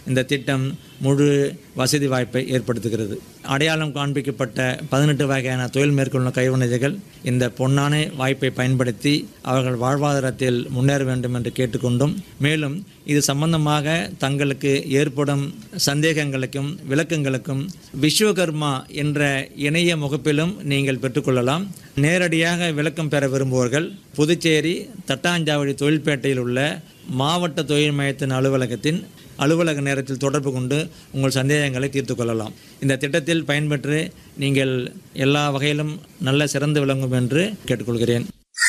இந்த திட்டம் முழு வசதி வாய்ப்பை ஏற்படுத்துகிறது அடையாளம் காண்பிக்கப்பட்ட பதினெட்டு வகையான தொழில் மேற்கொள்ளும் கைவினைஞர்கள் இந்த பொன்னான வாய்ப்பை பயன்படுத்தி அவர்கள் வாழ்வாதாரத்தில் முன்னேற வேண்டும் என்று கேட்டுக்கொண்டும் மேலும் இது சம்பந்தமாக தங்களுக்கு ஏற்படும் சந்தேகங்களுக்கும் விளக்கங்களுக்கும் விஸ்வகர்மா என்ற இணைய முகப்பிலும் நீங்கள் பெற்றுக்கொள்ளலாம் நேரடியாக விளக்கம் பெற விரும்புவோர்கள் புதுச்சேரி தட்டாஞ்சாவடி தொழில்பேட்டையில் உள்ள மாவட்ட தொழில் மையத்தின் அலுவலகத்தின் அலுவலக நேரத்தில் தொடர்பு கொண்டு உங்கள் சந்தேகங்களை தீர்த்து கொள்ளலாம் இந்த திட்டத்தில் பயன்பெற்று நீங்கள் எல்லா வகையிலும் நல்ல சிறந்து விளங்கும் என்று கேட்டுக்கொள்கிறேன்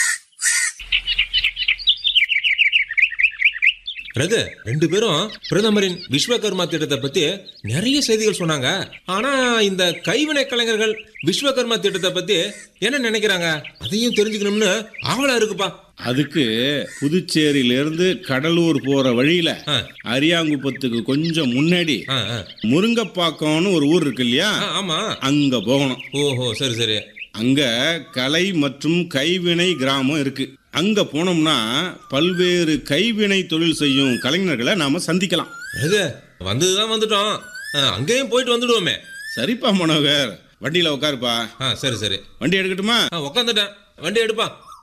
ரகு ரெண்டு பேரும் பிரதமரின் விஸ்வகர்மா திட்டத்தை பத்தி நிறைய செய்திகள் சொன்னாங்க ஆனா இந்த கைவினை கலைஞர்கள் விஸ்வகர்மா திட்டத்தை பத்தி என்ன நினைக்கிறாங்க அதையும் தெரிஞ்சுக்கணும்னு ஆவலா இருக்குப்பா அதுக்கு புதுச்சேரியிலிருந்து கடலூர் போற வழியில ஆ. அரியாங்குப்பத்துக்கு கொஞ்சம் முன்னாடி ஆ, ஆ. முருங்கப்பாக்கம்னு ஒரு ஊர் இருக்கு இல்லையா ஆ, ஆமா அங்க போகணும் ஓஹோ சரி சரி அங்க கலை மற்றும் கைவினை கிராமம் இருக்கு அங்க போனோம்னா பல்வேறு கைவினை தொழில் செய்யும் கலைஞர்களை நாம சந்திக்கலாம் ரகு வந்ததுதான் வந்துட்டோம் ஆ, அங்கேயும் போயிட்டு வந்துடுவோமே சரிப்பா மனோகர் வண்டியில உட்காருப்பா ஆ சரி சரி வண்டி எடுக்கட்டுமா ஆ உக்காந்துட்டேன் வண்டி எடுப்பா